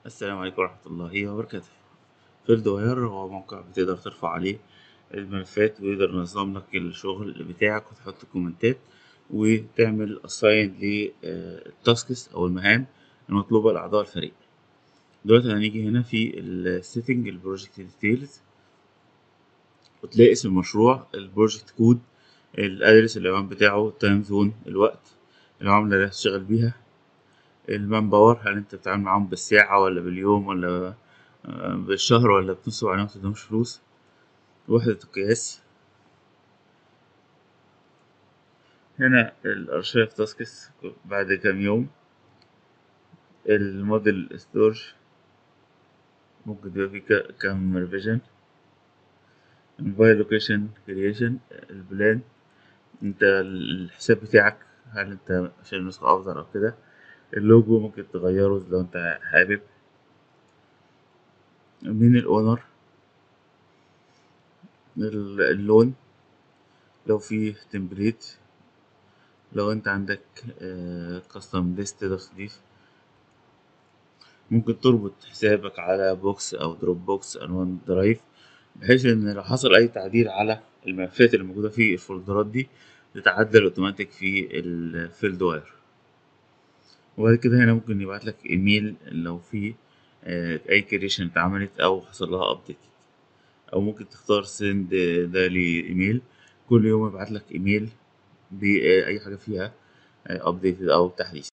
السلام عليكم ورحمة الله وبركاته فيلد واير هو موقع بتقدر ترفع عليه الملفات ويقدر ينظم لك الشغل بتاعك وتحط كومنتات وتعمل اساين للتاسكس او المهام المطلوبة لأعضاء الفريق دلوقتي هنيجي هنا في السيتنج البروجكت ديتيلز وتلاقي اسم المشروع البروجكت كود الادرس العنوان بتاعه التايم زون الوقت العملة اللي هتشتغل بيها المان باور هل انت بتتعامل معاهم بالساعة ولا باليوم ولا بالشهر ولا بتنصب عليهم متدهمش فلوس وحدة القياس هنا الارشيف تاسكس بعد كام يوم الموديل ستورج ممكن تبقى فيه كام ريفيجن الموبايل لوكيشن كرييشن البلان انت الحساب بتاعك هل انت عشان نسخة افضل او كده اللوجو ممكن تغيره لو انت حابب مين الاونر اللون لو في تمبليت لو انت عندك كاستم ليست تقدر تضيف ممكن تربط حسابك على بوكس او دروب بوكس عنوان درايف بحيث ان لو حصل اي تعديل على الملفات اللي موجودة في الفولدرات دي تتعدل اوتوماتيك في الفيلد واير وبعد كده هنا ممكن يبعت لك ايميل لو في اي كريشن اتعملت او حصل لها ابديت او ممكن تختار سند ده لايميل كل يوم يبعت لك ايميل باي حاجه فيها ابديت او تحديث